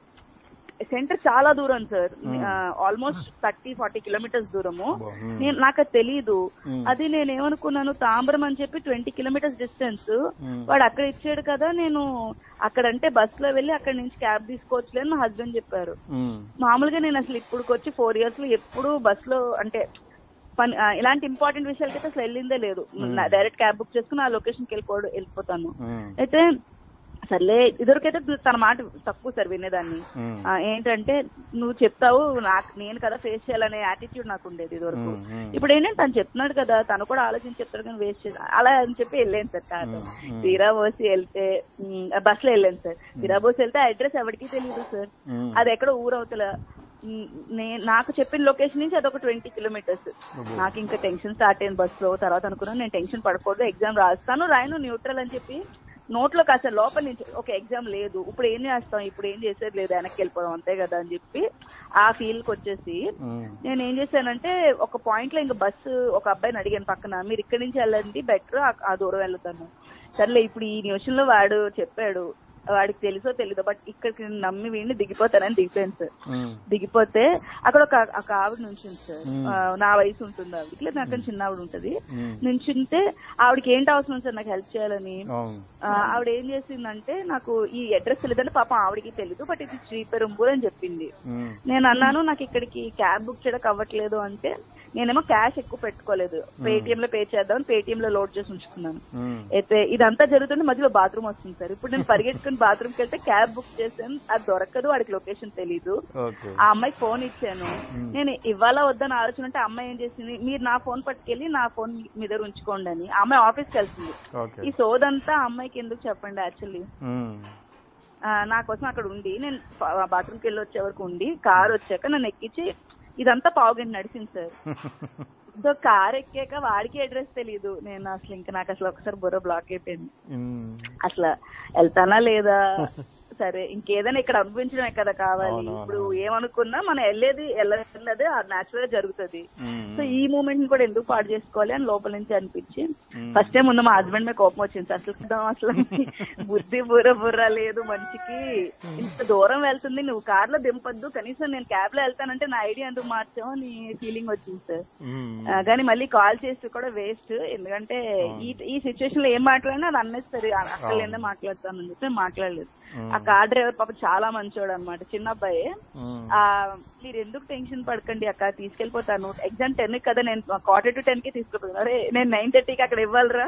Speaker 2: సెంటర్ చాలా దూరం sir almost thirty forty kilometres దూరము
Speaker 1: అబ్బా, మ్మ్.
Speaker 2: నేను నాకు అది తెలీదు
Speaker 1: మ్మ్.
Speaker 2: అది నేను ఏమనుకున్నాను తాంబరం అని చెప్పి ట్వంటీ కిలోమీటర్స్ డిస్టెన్స్
Speaker 1: మ్మ్.
Speaker 2: వాడు అక్కడ ఇచ్చాడు కదా నేను అక్కడంటే బస్ లో వెళ్ళి అక్కడ నుంచి క్యాబ్ తీసుకోవచ్చులే అని మా హస్బెండ్ చెప్పారు
Speaker 1: మ్మ్.
Speaker 2: మామూలుగా నేను అసలు ఇప్పుడు వచ్చి ఫోర్ ఇయర్స్ లో ఎప్పుడు బస్ లో అంటే పని ఆ, ఇలాంటి ఇంపార్టెంట్ విషయాలకైతే అసలు వెళ్ళిందే లేదు డైరెక్ట్ క్యాబ్ బుక్ చేసుకుని ఆ లొకేషన్ కి వెళ్ళిపోవడం వెళ్ళిపోతాను
Speaker 1: మ్మ్.
Speaker 2: అయితే సర్లే ఇదివరకైతే తన మాట తక్కువ సార్ వినేదాన్ని
Speaker 1: మ్మ్.
Speaker 2: ఆ, ఏంటంటే నువ్వు చెప్తావు నాకు నేను కదా ఫేస్ చేయాలనే యాటిట్యూడ్ నాకు ఉండేది ఇదివరకు
Speaker 1: మ్మ్. మ్మ్.
Speaker 2: ఇప్పుడు ఏంటంటే తను చెప్తున్నాడు కదా తను కూడా ఆలోచించి చెప్తాడు కానీ వేస్ట్ చేసి అలా అని చెప్పి వెళ్ళాను సార్ కాదు తీరా పోసి వెళ్తే బస్ లో వెళ్ళాను సార్ తీరా పోసి వెళ్తే అడ్రస్ ఎవరికి తెలియదు సార్
Speaker 1: మ్మ్.
Speaker 2: అది ఎక్కడ ఊరవతల మ్, నే- నాకు చెప్పిన లొకేషన్ నుంచి అదొక ట్వంటీ కిలోమీటర్స్ నాకు ఇంకా టెన్షన్ స్టార్ట్ అయింది బస్ లో తర్వాత అనుకున్నాను నేను టెన్షన్ పడకూడదు ఎగ్జామ్ రాస్తాను రాయను న్యూట్రల్ అని చెప్పి నోట్లో కాస్త లోపల నుంచి ఒక ఎగ్జామ్ లేదు ఇప్పుడు ఏం చేస్తాం ఇప్పుడు ఏం చేసేది లేదు వెనక్కి వెళ్ళిపోదాం అంతే కదా అని చెప్పి ఆ ఫీల్ కి వచ్చేసి
Speaker 1: మ్మ్.
Speaker 2: నేను ఏం చేశానంటే ఒక పాయింట్ లో ఇంకా బస్సు ఒక అబ్బాయిని అడిగాను పక్కన మీరు ఇక్కడి నుంచి వెళ్ళండి బెటర్ ఆ దూరం వెళ్తాను సర్లే ఇప్పుడు ఈ నిమిషంలో వాడు చెప్పాడు వాడికి తెలుసో తెలీదో బట్ ఇక్కడికి నేను నమ్మి వీడిని దిగిపోతానని దిగిపోయాను సార్
Speaker 1: మ్మ్.
Speaker 2: దిగిపోతే అక్కడ ఒక ఒక ఆవిడ నుంచింది సార్ ఆ, నా వయసు ఉంటుంది ఆవిడకి లేదా నాకన్నా చిన్న ఆవిడ ఉంటది
Speaker 1: మ్మ్.
Speaker 2: నుంచుంటే ఆవిడకి ఏంటి అవసరం సార్ నాకు హెల్ప్ చేయాలని
Speaker 1: అవును
Speaker 2: ఆ, ఆవిడ ఏం చేసిందంటే నాకు ఈ అడ్రస్ తెలియదంటే పాపం ఆవిడకి తెలీదు బట్ ఇది శ్రీపెరుంబూర్ అని చెప్పింది
Speaker 1: మ్మ్.
Speaker 2: నేను అన్నాను నాకు ఇక్కడికి క్యాబ్ బుక్ చేయడం అవ్వట్లేదు అంటే నేనేమో క్యాష్ ఎక్కువ పెట్టుకోలేదు పేటిఎం లో పే చేద్దాం పేటిఎం లో లోడ్ చేసి ఉంచుకున్నాను
Speaker 1: మ్మ్.
Speaker 2: అయితే ఇదంతా జరుగుతుంటే మధ్యలో బాత్రూమ్ వస్తుంది సార్ ఇప్పుడు నేను పరిగెట్టుకుని బాత్రూమ్ కి వెళ్తే క్యాబ్ బుక్ చేశాను అది దొరకదు వాడికి లొకేషన్ తెలీదు
Speaker 1: ఓకే
Speaker 2: ఆ అమ్మాయికి ఫోన్ ఇచ్చాను నేను ఇవ్వాలా వద్దని ఆలోచన అంటే ఆ అమ్మాయి ఏం చేసింది మీరు నా ఫోన్ పట్టుకెళ్ళి నా ఫోన్ మీ దగ్గర ఉంచుకోండి అని ఆ అమ్మాయి ఆఫీస్కి వెళ్తుంది
Speaker 1: ఓకే
Speaker 2: ఈ సోదంతా ఆ అమ్మాయికి ఎందుకు చెప్పండి యాక్చువల్లీ
Speaker 1: మ్మ్.
Speaker 2: నా కోసం అక్కడ ఉండి నేను బాత్రూమ్కి వెళ్ళి వచ్చే వరకు ఉండి కార్ వచ్చాక నన్ను ఎక్కించి ఇదంతా పావు గంట నడిచింది సార్ సో కార్ ఎక్కాక వాడికి అడ్రస్ తెలియదు నేను అసలు ఇంకా నాకు అసలు ఒకసారి బుర్ర బ్లాక్ అయిపోయింది
Speaker 1: మ్మ్.
Speaker 2: అసలు వెళ్తానా లేదా సరే ఇంకేదైనా ఇక్కడ అనుభవించడమే కదా కావాలి
Speaker 1: అవును,
Speaker 2: ఇప్పుడు ఏమనుకున్నా మనం వెళ్ళేది వెళ్ళన్నది నాచురల్ గా జరుగుతుంది
Speaker 1: మ్మ్.
Speaker 2: సో ఈ మూమెంట్ ని కూడా ఎందుకు పాడు చేసుకోవాలి అని లోపల నుంచి అనిపించి ఫస్ట్ టైం ముందు మా హస్బెండ్ మీద కోపం వచ్చింది సార్. అసలు ఇద్దాం అసలు బుద్ధి బుర్ర బుర్ర లేదు మనిషికి ఇంత దూరం వెళ్తుంది నువ్వు కార్ లో దింపొద్దు కనీసం నేను క్యాబ్ లో వెళ్తానంటే నా ఐడియా ఎందుకు మార్చావు అని ఫీలింగ్ వచ్చింది సార్
Speaker 1: మ్మ్.
Speaker 2: ఆ, కానీ మళ్ళీ కాల్ చేసి కూడా వేస్ట్ ఎందుకంటే ఈ ఈ సిచ్యువేషన్ లో ఏం మాట్లాడినా అది అన్నెసరి అక్కడ మాట్లాడతానని చెప్పి నేను మాట్లాడలేదు ఆ కార్ డ్రైవర్ పాప చాలా మంచోడు అనమాట చిన్న అబ్బాయి
Speaker 1: మ్మ్.
Speaker 2: ఆ మీరు ఎందుకు టెన్షన్ పడకండి అక్క తీసుకెళ్లిపోతాను ఎగ్జామ్ టెన్ కదా నేను క్వార్టర్ టు టెన్ కి తీసుకెళ్ళిపోతాను అరే నేను నైన్ థర్టీకి అక్కడ ఇవ్వాలరా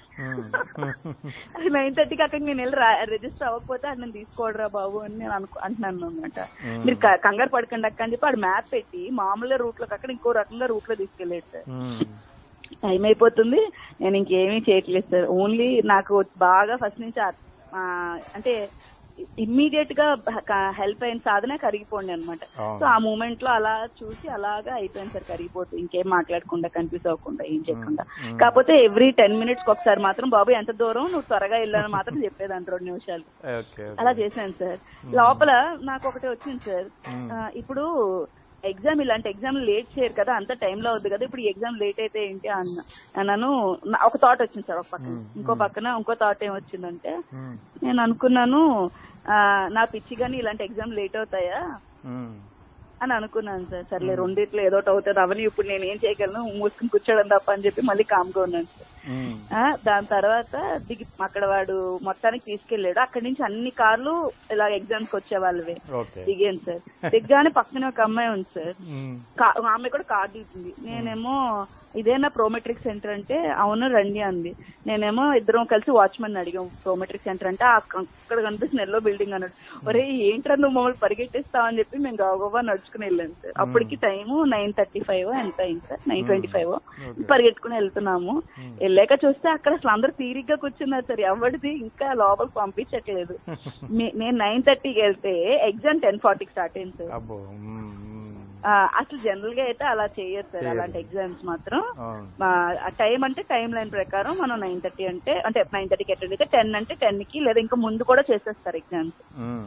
Speaker 1: మ్మ్.
Speaker 2: నైన్ థర్టీకి అక్కడికి నేను వెళ్ళి రిజిస్టర్ అవ్వకపోతే అది నేను తీసుకోడరా బాబు అని నేను అనుకు అంటున్నాను అనమాట మీరు క- కంగారు పడకండి అక్క అని చెప్పి ఆడు మ్యాప్ పెట్టి మామూలుగా రూట్ లో అక్కడ ఇంకో రకంగా రూట్ లో తీసుకెళ్ళాడు సార్
Speaker 1: మ్మ్.
Speaker 2: టైం అయిపోతుంది నేను ఇంకేమీ చేయట్లేదు సార్ ఓన్లీ నాకు బాగా ఫస్ట్ నుంచి ఆ- ఆ, అంటే ఇమ్మీడియట్ గా హెల్ప్ అయిన సాధన కరిగిపోండి అనమాట
Speaker 1: అవును.
Speaker 2: సో ఆ మూమెంట్ లో అలా చూసి అలాగా అయిపోయింది సార్ కరిగిపోతుంది ఇంకేం మాట్లాడకుండా కన్ఫ్యూజ్ అవ్వకుండా ఏం చేయకుండా కాకపోతే ఎవ్రీ టెన్ మినిట్స్ ఒకసారి మాత్రం బాబు ఎంత దూరం నువ్వు త్వరగా వెళ్ళని మాత్రం చెప్పేదాన్ని రెండు నిమిషాలు
Speaker 1: ఓకే
Speaker 2: అలా చేశాను సార్ లోపల నాకు ఒకటి వచ్చింది సార్ ఆ, ఇప్పుడు ఎగ్జామ్ ఇలాంటి ఎగ్జామ్ లేట్ చేయరు కదా అంత టైంలో అవుద్ది కదా ఇప్పుడు ఎగ్జామ్ లేట్ అయితే ఏంటి అన్న అన్నాను నా- ఒక థాట్ వచ్చింది సార్ ఒక పక్కన ఇంకో పక్కన ఇంకో థాట్ ఏం వచ్చిందంటే
Speaker 1: మ్మ్.
Speaker 2: నేను అనుకున్నాను ఆ, నా పిచ్చి గానీ ఇలాంటి ఎగ్జామ్ లేట్ అవుతాయా
Speaker 1: మ్మ్.
Speaker 2: అని అనుకున్నాను సార్ సర్లే రెండిట్లో ఏదో ఒకటి అవుతుంది అవని ఇప్పుడు నేను ఏం చేయగలను మూసుకుని కూర్చోడం తప్ప అని చెప్పి మళ్ళీ కామ్గా ఉన్నాను సార్
Speaker 1: ఉమ్.
Speaker 2: ఆ, దాని తర్వాత దిగి అక్కడ వాడు మొత్తానికి తీసుకెళ్లాడు అక్కడి నుంచి అన్ని కార్లు ఇలా ఎగ్జామ్స్ కి వచ్చే వాళ్ళవే
Speaker 1: ఓకే
Speaker 2: దిగాను సార్ దిగ్గానే పక్కనే ఒక అమ్మాయి ఉంది సార్
Speaker 1: ఉమ్.
Speaker 2: కా- ఆమె కూడా కార్డు ఇస్తుంది నేనేమో ఇదేనా ప్రోమెట్రిక్ సెంటర్ అంటే అవును రండి అంది నేనేమో ఇద్దరం కలిసి వాచ్మెన్ అడిగాం ప్రోమెట్రిక్ సెంటర్ అంటే "ఆ, అక్క- అక్కడ కనిపిస్తుంది ఎల్లో బిల్డింగ్ అన్నాడు ఒరే ఏంట్రా నువ్వు మమ్మల్ని పరిగెట్టిస్తావు అని చెప్పి మేము గవగవా నడుచుకుని వెళ్ళాం సార్ అప్పటికి టైము నైన్ థర్టీ ఫైవ్ ఎంత అయింది సార్ నైన్ ట్వంటీ ఫైవ్ పరిగెట్టుకుని వెళ్తున్నాము వెళ్ళాక చూస్తే అక్కడ అసలు అందరూ తీరిగ్గా కూర్చున్నారు సార్ ఎవరిది ఇంకా లోపలికి పంపించట్లేదు నే- నేను నైన్ థర్టీకి వెళ్తే ఎగ్జామ్ టెన్ ఫార్టీకి స్టార్ట్ అయింది సార్
Speaker 1: అబ్బో ఉమ్, ఉమ్.
Speaker 2: ఆ, అసలు జనరల్ గా అయితే అలా చేయరు సార్
Speaker 1: చేయరు.
Speaker 2: అలాంటి ఎగ్జామ్స్ మాత్రం
Speaker 1: అవును
Speaker 2: ఆ టైం అంటే టైం లైన్ ప్రకారం మనం నైన్ థర్టీ అంటే అంటే నైన్ థర్టీకి అటెండ్ అయితే టెన్ అంటే టెన్ కి లేదా ఇంకా ముందు కూడా చేసేస్తారు ఎగ్జామ్స్
Speaker 1: ఉమ్.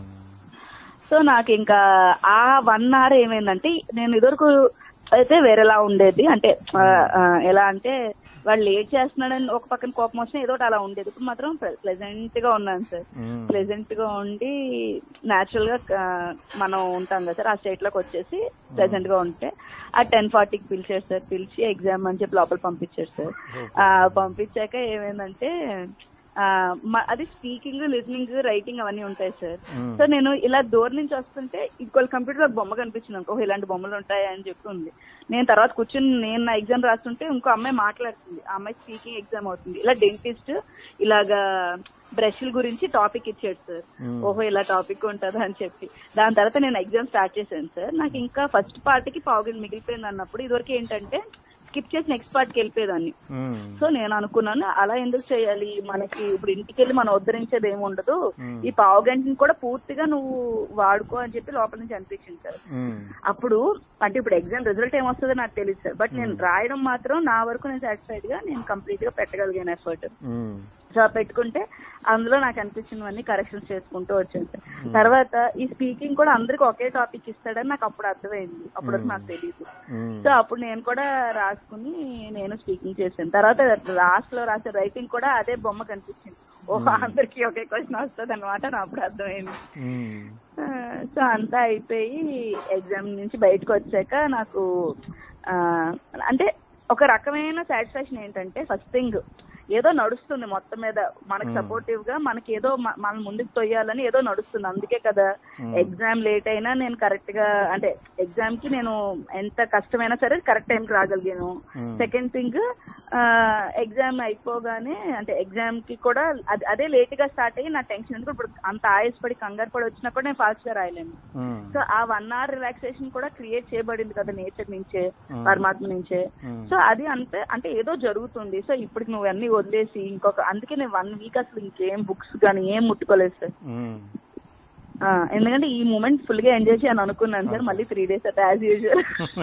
Speaker 2: సో నాకు ఇంకా ఆ వన్ అవర్ ఏమైందంటే నేను ఇదివరకు అయితే వేరేలా ఉండేది అంటే ఆ, ఆ, ఎలా అంటే వాళ్ళు లేట్ చేస్తున్నాడని ఒక పక్కన కోపం వచ్చినా ఏదో ఒకటి అలా ఉండేది ఇప్పుడు మాత్రం ప్లెజెంట్ గా ఉన్నాను సార్
Speaker 1: ఉమ్.
Speaker 2: ప్లెజెంట్ గా ఉండి నాచురల్ గా ఆ, మనం ఉంటాం కదా సార్ ఆ స్టేట్ లోకి వచ్చేసి ప్లెజెంట్ గా ఉంటే ఆ టెన్ ఫార్టీకి పిలిచారు సార్ పిలిచి ఎగ్జామ్ అని చెప్పి లోపల పంపించారు సార్ ఆ, పంపించాక ఏమైందంటే ఆ, మ- అది స్పీకింగ్ లిజనింగ్ రైటింగ్ అవన్నీ ఉంటాయి సార్ సో నేను ఇలా దూరం నుంచి వస్తుంటే ఇంకోళ్ళ కంప్యూటర్ ఒక బొమ్మ కనిపించింది అనుకో ఇలాంటి బొమ్మలు ఉంటాయి అని చెప్పి ఉంది నేను తర్వాత కూర్చుని నేను నా ఎగ్జామ్ రాస్తుంటే ఇంకో అమ్మాయి మాట్లాడుతుంది ఆ అమ్మాయి స్పీకింగ్ ఎగ్జామ్ అవుతుంది ఇలా డెంటిస్ట్ ఇలాగా బ్రష్ల గురించి టాపిక్ ఇచ్చాడు సార్ ఓహో ఇలా టాపిక్ ఉంటదా అని చెప్పి దాని తర్వాత నేను ఎగ్జామ్ స్టార్ట్ చేశాను సార్ నాకు ఇంకా ఫస్ట్ పార్ట్ కి పావుగంట మిగిలిపోయింది అన్నప్పుడు ఇదివరకు ఏంటంటే స్కిప్ చేసి నెక్స్ట్ పార్ట్ కి వెళ్ళిపోయేదాన్ని
Speaker 1: ఉమ్.
Speaker 2: సో నేను అనుకున్నాను అలా ఎందుకు చేయాలి మనకి ఇప్పుడు ఇంటికి వెళ్ళి మనం ఉద్ధరించేది ఏమి ఉండదు ఈ పావు గంటని కూడా పూర్తిగా నువ్వు వాడుకో అని చెప్పి లోపల నుంచి అనిపించింది సార్
Speaker 1: ఉమ్.
Speaker 2: అప్పుడు అంటే ఇప్పుడు ఎగ్జామ్ రిజల్ట్ ఏమొస్తుందో నాకు తెలియదు సార్ బట్ నేను రాయడం మాత్రం నా వరకు నేను సాటిస్ఫైడ్ గా నేను కంప్లీట్ గా పెట్టగలిగాను ఎఫర్ట్
Speaker 1: ఉమ్.
Speaker 2: సో పెట్టుకుంటే అందులో నాకు అనిపించినవన్నీ కరెక్షన్స్ చేసుకుంటూ వచ్చాను సార్ తర్వాత ఈ స్పీకింగ్ కూడా అందరికి ఒకే టాపిక్ ఇస్తాడని నాకు అప్పుడు అర్థమైంది అప్పుడు వరకు నాకు తెలియదు
Speaker 1: ఉమ్.
Speaker 2: సో అప్పుడు నేను కూడా రాసుకుని నేను స్పీకింగ్ చేశాను తర్వాత లాస్ట్ లో రాసే రైటింగ్ కూడా అదే బొమ్మ కనిపించింది ఓహో అందరికి ఒకే క్వశ్చన్ వస్తుంది అనమాట నాకు అప్పుడు అర్థమైంది
Speaker 1: ఉమ్.
Speaker 2: ఆ, సో అంతా అయిపోయి ఎగ్జామ్ నుంచి బయటకు వచ్చాక నాకు ఆ, అంటే ఒక రకమైన సాటిస్ఫాక్షన్ ఏంటంటే ఫస్ట్ థింగ్ ఏదో నడుస్తుంది మొత్తం మీద మనకి సపోర్టివ్ గా మనకి ఏదో మ- మన ముందుకు తొయ్యాలని ఏదో నడుస్తుంది అందుకే కదా ఎగ్జామ్ లేట్ అయినా నేను కరెక్ట్ గా అంటే ఎగ్జామ్ కి నేను ఎంత కష్టమైనా సరే కరెక్ట్ టైం కి రాగలిగాను సెకండ్ థింగ్ ఎగ్జామ్ అయిపోగానే అంటే ఎగ్జామ్ కి కూడా అది- అదే లేట్ గా స్టార్ట్ అయ్యి నా టెన్షన్ ఎందుకు ఇప్పుడు అంత ఆయాసపడి కంగారు పడి వచ్చినా కూడా నేను ఫాస్ట్ గా రాయలేను
Speaker 1: ఉమ్.
Speaker 2: సో ఆ వన్ అవర్ రిలాక్సేషన్ కూడా క్రియేట్ చేయబడింది కదా నేచర్ నుంచే పరమాత్మ నుంచే సో అది అంతే అంటే ఏదో జరుగుతుంది సో ఇప్పటికి నువ్వు అన్ని వదిలేసి ఇంకొక అందుకే నేను వన్ వీక్ అసలు ఇంకేం బుక్స్ కానీ ఏం ముట్టుకోలేదు సార్
Speaker 1: ఉమ్.
Speaker 2: ఆ, ఎందుకంటే ఈ మూమెంట్ ఫుల్ గా ఎంజాయ్ చేయాలని అనుకున్నాను సార్ మళ్ళీ three days at as usual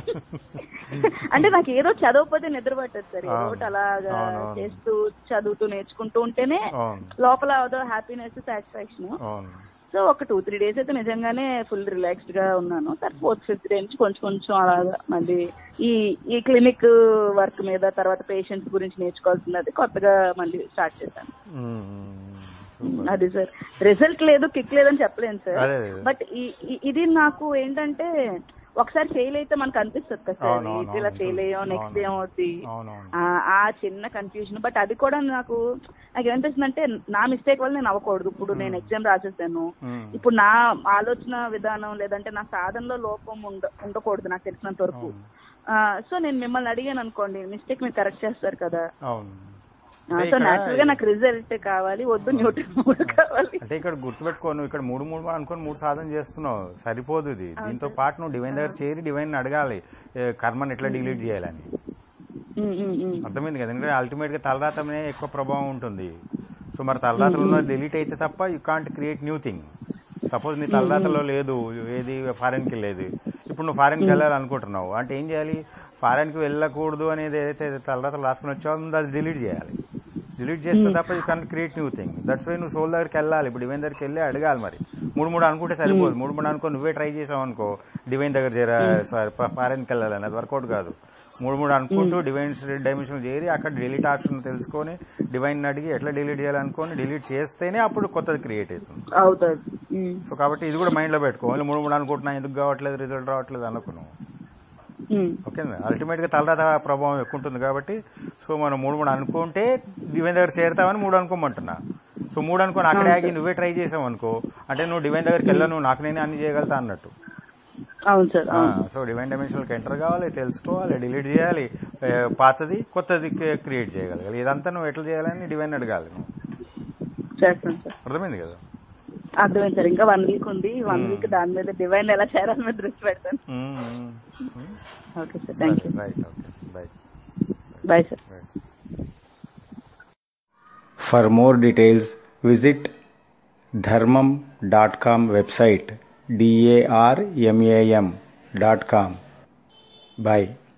Speaker 2: అంటే నాకు ఏదో చదవకపోతే నిద్ర పట్టదు సార్ ఏదో ఒకటి అలాగా
Speaker 1: అవునవును.
Speaker 2: చేస్తూ చదువుతూ నేర్చుకుంటూ ఉంటేనే
Speaker 1: అవును
Speaker 2: లోపల ఏదో హ్యాపీనెస్ సాటిస్ఫాక్షన్
Speaker 1: అవును
Speaker 2: సో ఒక టూ త్రీ డేస్ అయితే నిజంగానే ఫుల్ రిలాక్స్డ్ గా ఉన్నాను తర్వాత ఫోర్త్ ఫిఫ్త్ డే నుంచి కొంచెం కొంచెం అలాగా మళ్ళీ ఈ ఈ క్లినిక్ వర్క్ మీద తర్వాత పేషెంట్స్ గురించి నేర్చుకోవాల్సింది కొత్తగా మళ్ళీ స్టార్ట్ చేశాను
Speaker 1: ఉమ్.
Speaker 2: అది సార్ రిజల్ట్ లేదు కిక్ లేదని చెప్పలేను సార్
Speaker 1: అదే అదే.
Speaker 2: బట్ ఈ- ఈ- ఇది నాకు ఏంటంటే ఒకసారి ఫెయిల్ అయితే మనకు అనిపిస్తుంది కదా సార్
Speaker 1: అవును, అవును,
Speaker 2: ఇది ఇలా
Speaker 1: అవును.
Speaker 2: ఫెయిల్ అయ్యాం నెక్స్ట్ డే ఏమవుతుంది
Speaker 1: అవునవును
Speaker 2: ఆ ఆ చిన్న కన్ఫ్యూజన్ బట్ అది కూడా నాకు నాకు ఏమనిపిస్తుంది అంటే నా మిస్టేక్ వల్ల నేను అవ్వకూడదు ఇప్పుడు నేను ఎగ్జామ్ రాసేసాను
Speaker 1: ఉమ్.
Speaker 2: ఇప్పుడు నా ఆలోచన విధానం లేదంటే నా సాధనలో లోపం ఉండ ఉండకూడదు నాకు తెలిసినంత వరకు సో నేను మిమ్మల్ని అడిగాను అనుకోండి మిస్టేక్ మీరు కరెక్ట్ చేస్తారు కదా
Speaker 1: అవును
Speaker 2: సో
Speaker 1: అంటే ఇక్కడ-
Speaker 2: నేచురల్ గా నాకు రిజల్ట్ కావాలి వద్దు న్యూట్రల్ మూడు కావాలి
Speaker 1: అంటే ఇక్కడ గుర్తుపెట్టుకో నువ్వు ఇక్కడ మూడు మూడు అనుకొని మూడు సాధన చేస్తున్నావు సరిపోదు ఇది దీంతో పాటు నువ్వు డివైన్ దగ్గర చేరి డివైన్ అడగాలి ఏ, కర్మని ఎట్లా డిలీట్ చేయాలని
Speaker 2: ఉమ్, ఉమ్, ఉమ్.
Speaker 1: అర్థమైంది కదా ఎందుకంటే అల్టిమేట్ గా తలరాత మీద ఎక్కువ ప్రభావం ఉంటుంది సో మరి తలరాతలో ఉన్న డిలీట్ అయితే తప్ప you can't create new thing suppose నీ తలరాతలో లేదు ఏది ఫారెన్ కి లేదు ఇప్పుడు నువ్వు ఫారెన్ కి వెళ్ళాలనుకుంటున్నావు అంటే ఏం చేయాలి ఫారెన్ కి వెళ్ళకూడదు అనేది ఏదైతే తలరాతలు రాసుకుని వచ్చావు అది డిలీట్ చేయాలి డిలీట్ చేస్తే తప్ప you can create new thing that's why నువ్వు సోల్ దగ్గరికి వెళ్ళాలి ఇప్పుడు డివైన్ దగ్గరికి వెళ్ళి అడగాలి మరి మూడు మూడు అనుకుంటే సరిపోదు మూడు మూడు అనుకో నువ్వే ట్రై చేసావు అనుకో డివైన్ దగ్గర చేరా సారీ ఫారెన్కి వెళ్ళాలని అది వర్కౌట్ కాదు మూడు మూడు అనుకుంటూ డివైన్ డైమెన్షన్ చేరి అక్కడ డిలీట్ ఆప్షన్ తెలుసుకొని డివైన్ అడిగి ఎట్లా డిలీట్ చేయాలనుకొని డిలీట్ చేస్తేనే అప్పుడు కొత్తది క్రియేట్ అవుతుంది
Speaker 2: అవుతుంది ఉమ్.
Speaker 1: సో కాబట్టి ఇది కూడా మైండ్ లో పెట్టుకో ఓన్లీ మూడు మూడు అనుకుంటున్నా ఎందుకు కావట్లేదు రిజల్ట్ రావట్లేదు అనుకున్నావు
Speaker 2: ఉమ్,
Speaker 1: ఓకేనా అల్టిమేట్గా తలరాత ప్రభావం ఎక్కువ ఉంటుంది కాబట్టి సో మనం మూడు మూడు అనుకుంటే డివైన్ దగ్గర చేరుతామని మూడు అనుకోమంటున్నా సో మూడు అనుకోని అక్కడే ఆగి నువ్వే ట్రై చేసావు అనుకో అంటే నువ్వు డివైన్ దగ్గరికి వెళ్ళను నాకు నేనే అన్ని చేయగలుగుతా అన్నట్టు
Speaker 2: అవును సార్
Speaker 1: ఆ,
Speaker 2: అవును
Speaker 1: సో డివైన్ డైమెన్షన్కి ఎంటర్ కావాలి తెలుసుకోవాలి డిలీట్ చేయాలి ఏ, పాతది కొత్తది క్రియేట్ చేయగలగాలి ఇదంతా నువ్వు ఎట్లా చేయాలని డివైన్ అడగాలి నువ్వు
Speaker 2: చేస్తాను సార్
Speaker 1: అర్థమైంది కదా
Speaker 2: అర్థమైంది సార్ ఇంకా వన్ వీక్ ఉంది వన్ వీక్ దాని మీద డివైన్ ఎలా చేయాలని మీద దృష్టి పెడతాను okay sir thank you
Speaker 1: right okay bye
Speaker 2: bye sir
Speaker 1: For more details, visit dharmam.com website d a r m a m dot com. Bye.